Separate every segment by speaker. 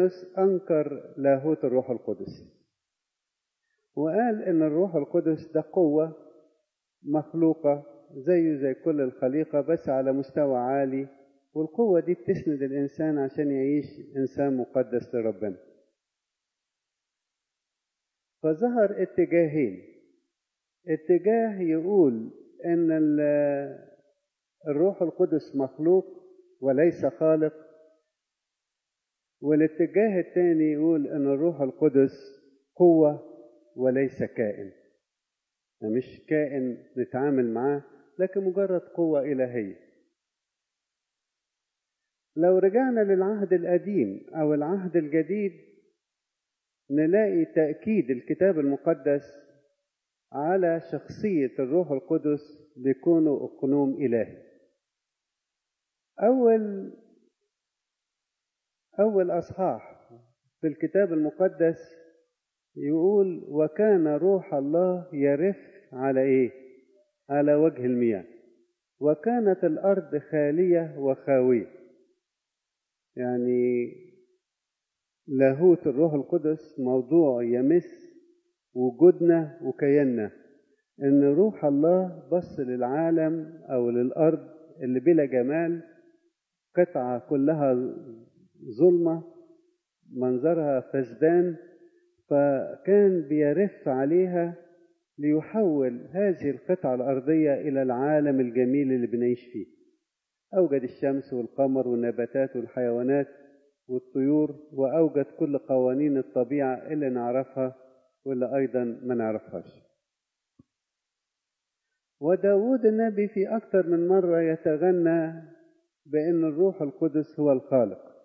Speaker 1: أوريجانوس أنكر لاهوت الروح القدس وقال إن الروح القدس ده قوة مخلوقة زيه زي كل الخليقة بس على مستوى عالي والقوة دي بتسند الإنسان عشان يعيش إنسان مقدس لربنا فظهر اتجاهين اتجاه يقول ان الروح القدس مخلوق وليس خالق والاتجاه الثاني يقول ان الروح القدس قوة وليس كائن مش كائن نتعامل معاه لكن مجرد قوة إلهية لو رجعنا للعهد القديم أو العهد الجديد نلاقي تأكيد الكتاب المقدس على شخصية الروح القدس بكونه أقنوم إلهي أول أول أصحاح في الكتاب المقدس يقول وكان روح الله يرف على إيه؟ على وجه المياه وكانت الأرض خالية وخاوية يعني لاهوت الروح القدس موضوع يمس وجودنا وكياننا ان روح الله بص للعالم او للارض اللي بلا جمال قطعه كلها ظلمه منظرها فسدان فكان بيرف عليها ليحول هذه القطعه الارضيه الى العالم الجميل اللي بنعيش فيه اوجد الشمس والقمر والنباتات والحيوانات والطيور وأوجد كل قوانين الطبيعة اللي نعرفها واللي أيضا ما نعرفهاش وداود النبي في أكثر من مرة يتغنى بأن الروح القدس هو الخالق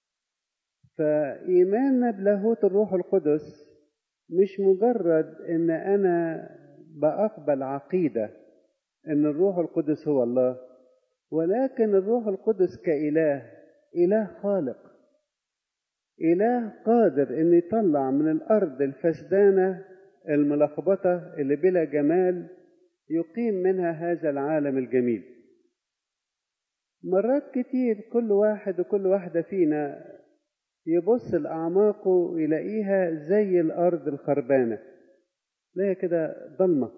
Speaker 1: فإيماننا بلاهوت الروح القدس مش مجرد أن أنا بأقبل عقيدة أن الروح القدس هو الله ولكن الروح القدس كإله إله خالق إله قادر إن يطلع من الأرض الفسدانة الملخبطة اللي بلا جمال يقيم منها هذا العالم الجميل مرات كتير كل واحد وكل واحدة فينا يبص لأعماقه يلاقيها زي الأرض الخربانة تلاقيها كده ضلمة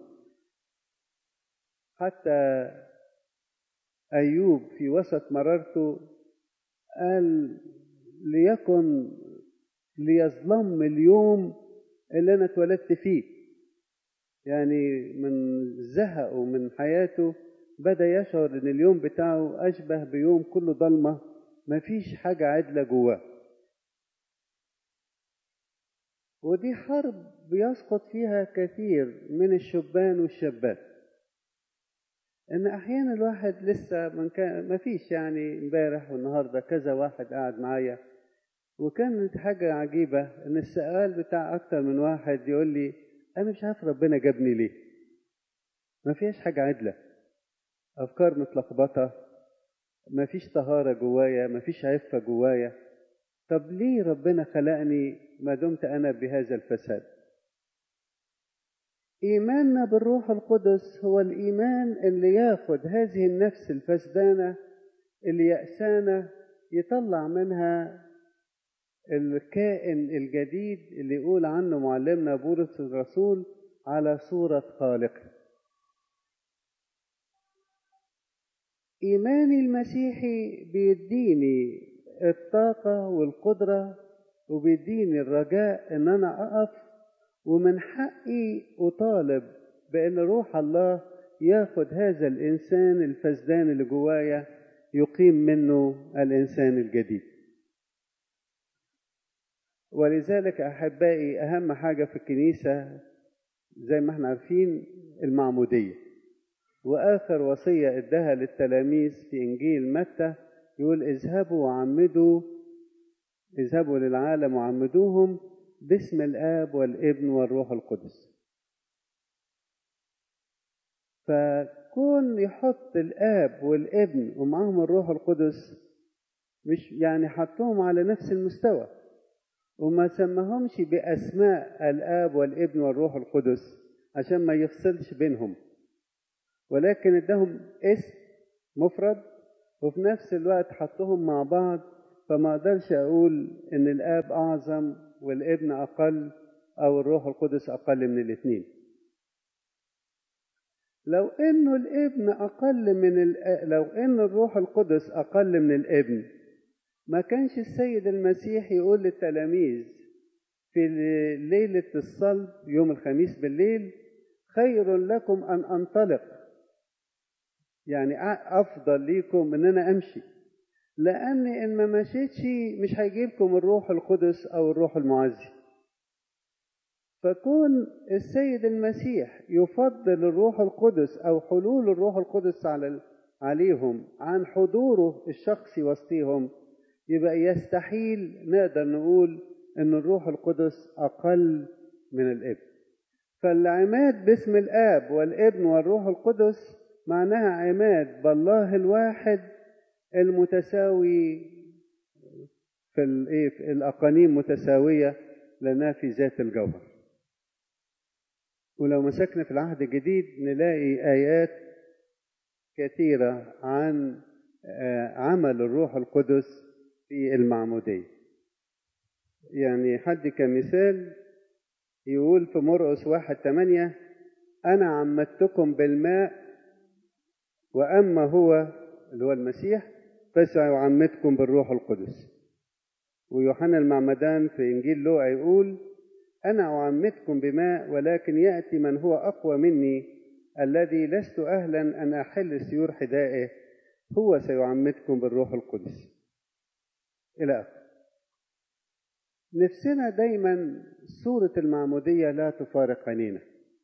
Speaker 1: حتى أيوب في وسط مرارته قال ليكن ليظلم اليوم اللي أنا اتولدت فيه يعني من زهقه من حياته بدأ يشعر إن اليوم بتاعه أشبه بيوم كله ضلمة مفيش حاجة عدلة جواه ودي حرب بيسقط فيها كثير من الشبان والشابات ان احيانا الواحد لسه من كان ما فيش يعني امبارح والنهارده كذا واحد قاعد معايا وكانت حاجه عجيبه ان السؤال بتاع اكتر من واحد يقول لي انا مش عارف ربنا جابني ليه ما فيهاش حاجه عدله افكار متلخبطه ما فيش طهاره جوايا ما فيش عفه جوايا طب ليه ربنا خلقني ما دمت انا بهذا الفساد إيماننا بالروح القدس هو الإيمان اللي ياخد هذه النفس الفسدانة اللي يأسانة يطلع منها الكائن الجديد اللي يقول عنه معلمنا بولس الرسول على صورة خالقه إيماني المسيحي بيديني الطاقة والقدرة وبيديني الرجاء إن أنا أقف ومن حقي أطالب بأن روح الله ياخد هذا الإنسان الفسدان اللي جوايا يقيم منه الإنسان الجديد ولذلك أحبائي أهم حاجة في الكنيسة زي ما احنا عارفين المعمودية وآخر وصية اداها للتلاميذ في إنجيل متى يقول اذهبوا وعمدوا اذهبوا للعالم وعمدوهم باسم الآب والابن والروح القدس فكون يحط الآب والابن ومعهم الروح القدس مش يعني حطهم على نفس المستوى وما سماهمش بأسماء الآب والابن والروح القدس عشان ما يفصلش بينهم ولكن ادهم اسم مفرد وفي نفس الوقت حطهم مع بعض فما اقدرش اقول ان الاب اعظم والابن اقل او الروح القدس اقل من الاثنين لو انه الابن اقل من ال... لو ان الروح القدس اقل من الابن ما كانش السيد المسيح يقول للتلاميذ في ليلة الصلب يوم الخميس بالليل خير لكم أن أنطلق يعني أفضل ليكم إن أنا أمشي لأن إن ما مشيتش مش هيجيلكم الروح القدس أو الروح المعزي فكون السيد المسيح يفضل الروح القدس أو حلول الروح القدس على عليهم عن حضوره الشخصي وسطيهم يبقى يستحيل نقدر نقول ان الروح القدس اقل من الابن فالعماد باسم الاب والابن والروح القدس معناها عماد بالله الواحد المتساوي في الايه في الاقانيم متساويه لنا في ذات الجوهر ولو مسكنا في العهد الجديد نلاقي ايات كثيره عن عمل الروح القدس في المعموديه يعني حد كمثال يقول في مرقس واحد تمانية أنا عمدتكم بالماء وأما هو اللي هو المسيح فسيعمدكم بالروح القدس ويوحنا المعمدان في إنجيل لوقا يقول أنا أعمدكم بماء ولكن يأتي من هو أقوى مني الذي لست أهلا أن أحل سيور حذائه هو سيعمدكم بالروح القدس إلى آخره نفسنا دايما صورة المعمودية لا تفارق عينينا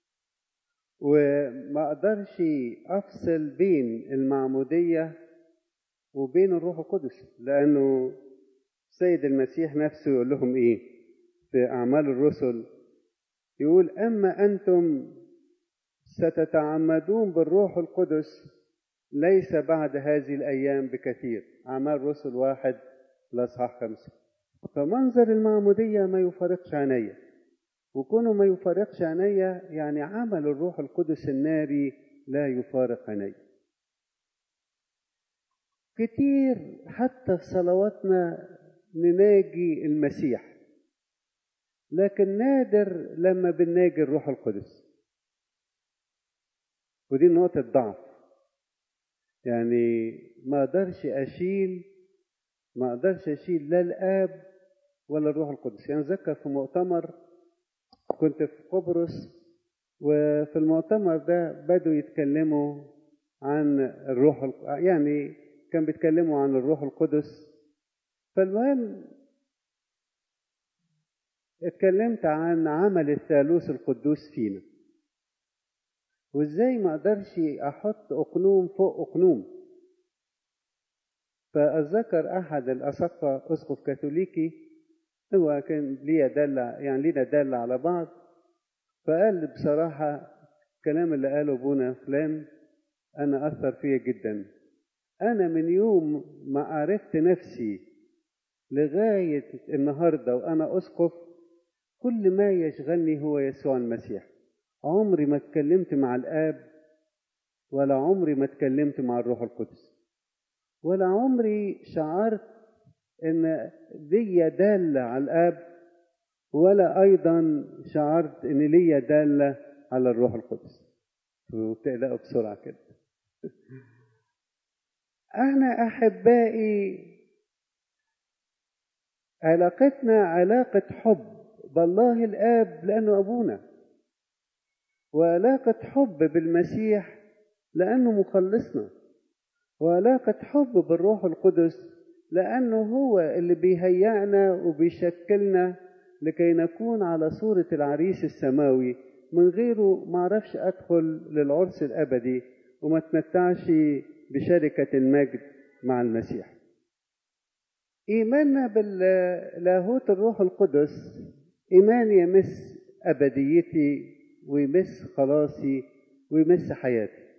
Speaker 1: وما اقدرش افصل بين المعمودية وبين الروح القدس لانه السيد المسيح نفسه يقول لهم ايه في اعمال الرسل يقول اما انتم ستتعمدون بالروح القدس ليس بعد هذه الايام بكثير اعمال رسل واحد الاصحاح خمسه فمنظر المعمودية ما يفارقش عينيا وكونه ما يفارقش عينيا يعني عمل الروح القدس الناري لا يفارق عينيا كتير حتى في صلواتنا نناجي المسيح لكن نادر لما بنناجي الروح القدس ودي نقطة ضعف يعني ما اقدرش اشيل ما اقدرش اشيل لا الاب ولا الروح القدس يعني ذكر في مؤتمر كنت في قبرص وفي المؤتمر ده بدوا يتكلموا عن الروح يعني كان بيتكلموا عن الروح القدس فالمهم اتكلمت عن عمل الثالوث القدوس فينا وازاي ما اقدرش احط اقنوم فوق اقنوم فأتذكر أحد الأسقفة أسقف كاثوليكي هو كان ليه دالة يعني لينا دالة على بعض فقال بصراحة الكلام اللي قاله أبونا فلان أنا أثر فيا جدا أنا من يوم ما عرفت نفسي لغاية النهاردة وأنا أسقف كل ما يشغلني هو يسوع المسيح عمري ما اتكلمت مع الآب ولا عمري ما اتكلمت مع الروح القدس ولا عمري شعرت ان دي دالة على الاب ولا ايضا شعرت ان ليا دالة على الروح القدس وتقلقوا بسرعة كده احنا احبائي علاقتنا علاقة حب بالله الاب لانه ابونا وعلاقة حب بالمسيح لانه مخلصنا وعلاقة حب بالروح القدس لأنه هو اللي بيهيئنا وبيشكلنا لكي نكون على صورة العريس السماوي من غيره ما اعرفش أدخل للعرس الأبدي وما اتمتعش بشركة المجد مع المسيح إيماننا باللاهوت الروح القدس إيمان يمس أبديتي ويمس خلاصي ويمس حياتي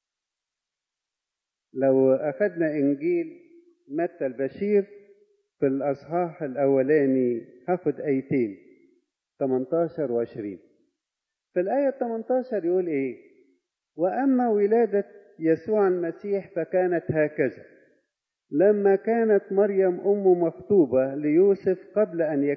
Speaker 1: لو أخذنا إنجيل متى البشير في الأصحاح الأولاني هاخد آيتين 18 و 20 في الآية 18 يقول إيه؟ وأما ولادة يسوع المسيح فكانت هكذا لما كانت مريم أم مخطوبة ليوسف قبل أن